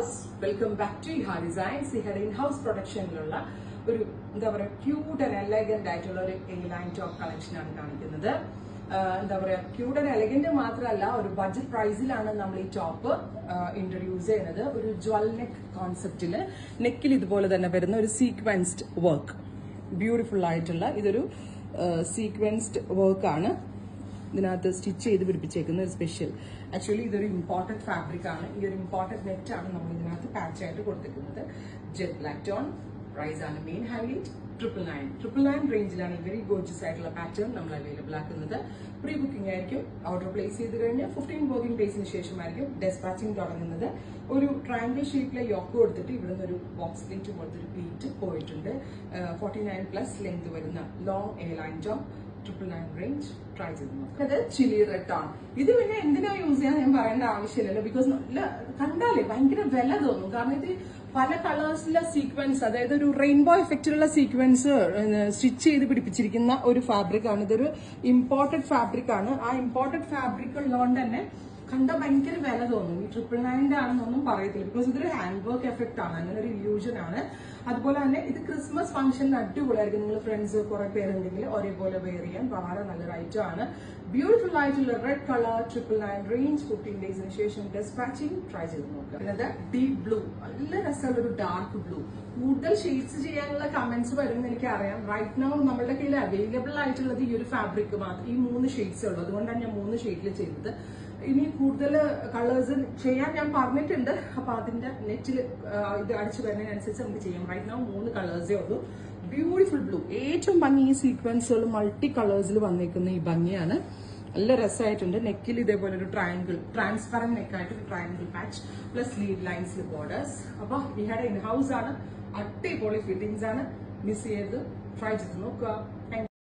viewers welcome back to Eha designs ഇഹയുടെ inhouse പ്രൊഡക്ഷനിലുള്ള ഒരു എന്താ പറയുക ക്യൂട്ട് ആൻഡ് എലഗന്റ് ആയിട്ടുള്ള ഒരു എ ലൈൻ ടോപ്പ് കളക്ഷൻ ആണ് കാണിക്കുന്നത് ആഹ് എന്താ പറയാ ക്യൂട്ട് ആൻഡ് എലഗന്റ് മാത്രമല്ല ഒരു ബഡ്ജറ്റ് പ്രൈസിലാണ് നമ്മൾ ഈ ടോപ്പ് ഇൻട്രൊഡ്യൂസ് ചെയ്യുന്നത് ഒരു ജ്വൽ നെക്ക് കോൺസെപ്റ്റില് നെക്കിൽ ഇതുപോലെ തന്നെ വരുന്ന ഒരു സീക്വൻസ്ഡ് വർക്ക് ബ്യൂട്ടിഫുൾ ആയിട്ടുള്ള ഇതൊരു സീക്വൻസ്ഡ് വർക്കാണ് ഇതിനകത്ത് സ്റ്റിച്ച് ചെയ്ത് പിടിപ്പിച്ചേക്കുന്ന ഒരു സ്പെഷ്യൽ ആക്ച്വലി ഇതൊരു ഇമ്പോർട്ടന്റ് ഫാബ്രിക് ആണ് ഈ ഒരു ഇമ്പോർട്ടന്റ് നെറ്റ് ആണ് നമ്മൾ ഇതിനകത്ത് പാച്ച് ആയിട്ട് കൊടുത്തിരിക്കുന്നത് ജെറ്റ് ബ്ലാക്ക് ടോൺ പ്രൈസ് ആണ് main highlight triple nine triple nine റേഞ്ചിലാണ് വെരി ഗോർജസ് ആയിട്ടുള്ള പാറ്റേൺ നമ്മൾ അവൈലബിൾ ആക്കുന്നത് പ്രീ ബുക്കിംഗ് ആയിരിക്കും ഓർഡർ പ്ലേസ് ചെയ്ത് കഴിഞ്ഞ് ഫിഫ്റ്റീൻ വർക്കിംഗ് ഡേയ്സിന് ശേഷമായിരിക്കും ഡെസ്പാച്ചിങ് തുടങ്ങുന്നത് ഒരു ട്രയാങ്കിൾ ഷേപ്പിലെ യോക്ക് കൊടുത്തിട്ട് ഇവിടുന്ന് ഒരു ബോക്സ് പ്ലേറ്റ് പോലത്തെ ഒരു പ്ലേറ്റ് പോയിട്ടുണ്ട് ഫോർട്ടി നയൻ പ്ലസ് ലെങ്ത് വരുന്ന long A line top triple nine range try ചെയ്ത് നോക്കാം അത് ചില്ലി റെഡ് ആണ് ഇത് പിന്നെ എന്തിനാ യൂസ് ചെയ്യാൻ ഞാൻ പറയേണ്ട ആവശ്യമില്ലല്ലോ ബിക്കോസ് നല്ല കണ്ടാലേ ഭയങ്കര വില തോന്നും കാരണം ഇത് പല കളേഴ്സിലെ സീക്വൻസ് അതായത് ഒരു റെയിൻബോ എഫക്റ്റിലുള്ള സീക്വൻസ് സ്റ്റിച്ച് ചെയ്ത് പിടിപ്പിച്ചിരിക്കുന്ന ഒരു ഫാബ്രിക് ആണ് ഇതൊരു ഇമ്പോർട്ടഡ് ഫാബ്രിക് ആണ് ആ ഇമ്പോർട്ടഡ് ഫാബ്രിക് ഉള്ളതുകൊണ്ട് തന്നെ കണ്ട ഭയങ്കര വില തോന്നും ഈ ട്രിപ്പിൾ നയൻ്റെ ആണെന്നൊന്നും പറയത്തില്ല ബിക്കോസ് ഇതൊരു ഹാൻഡ് വർക്ക് എഫക്റ്റ് ആണ് അങ്ങനെ ഒരു ഇല്യൂഷൻ ആണ് അതുപോലെ തന്നെ ഇത് ക്രിസ്മസ് ഫംഗ്ഷന് അടിപൊളിയായിരിക്കും നിങ്ങൾ ഫ്രണ്ട്സ് കുറെ പേരുണ്ടെങ്കിൽ ഒരേപോലെ വെയർ ചെയ്യാൻ വളരെ നല്ലൊരു ഐറ്റം ആണ് ബ്യൂട്ടിഫുൾ ആയിട്ടുള്ള red colour triple nine range fifteen ഡേയ്സിന് ശേഷം ഡെസ്പാച്ചിങ് ട്രൈ ചെയ്ത് നോക്കുക പിന്നെ ഡീപ് ബ്ലൂ നല്ല രസമുള്ള ഒരു ഡാർക്ക് ബ്ലൂ കൂടുതൽ ഷെയ്ഡ്സ് ചെയ്യാനുള്ള കമന്റ്സ് വരുമെന്ന് എനിക്ക് അറിയാം റൈറ്റ് നൗ നമ്മളുടെ കയ്യിൽ അവൈലബിൾ ആയിട്ടുള്ളത് ഈ ഒരു ഫാബ്രിക് മാത്രം ഈ മൂന്ന് ഷെയ്ഡ്സേ ഉള്ളൂ അതുകൊണ്ടാണ് ഞാൻ മൂന്ന് ഷെയ്ഡിൽ ചെയ്തത് ഇനി കൂടുതൽ കളേഴ്സ് ചെയ്യാൻ ഞാൻ പറഞ്ഞിട്ടുണ്ട് അപ്പൊ അതിന്റെ നെറ്റിൽ ഇത് അടിച്ചു വരുന്നതിനനുസരിച്ച് നമുക്ക് ചെയ്യാം റൈറ്റ് നൗ മൂന്ന് കളേഴ്സേ ഉള്ളൂ ബ്യൂട്ടിഫുൾ ബ്ലൂ ഏറ്റവും ഭംഗി ഈ സീക്വൻസുകൾ മൾട്ടി കളേഴ്സിൽ വന്നേക്കുന്ന ഈ ഭംഗിയാണ് നല്ല രസമായിട്ടുണ്ട് നെക്കിൽ ഇതേപോലെ ഒരു ട്രയാങ്കിൾ ട്രാൻസ്പെറന്റ് നെക്കായിട്ട് ഒരു ട്രയാങ്കിൾ പാച്ച് പ്ലസ് ലീഡ് ലൈൻസിൽ ബോർഡേഴ്സ് അപ്പൊ ഇഹയുടെ ഇൻ ഹൗസ് ആണ് അടിപൊളി ഫിറ്റിംഗ്സ് ആണ് മിസ് ചെയ്ത് ട്രൈ ചെയ്ത് നോക്കുക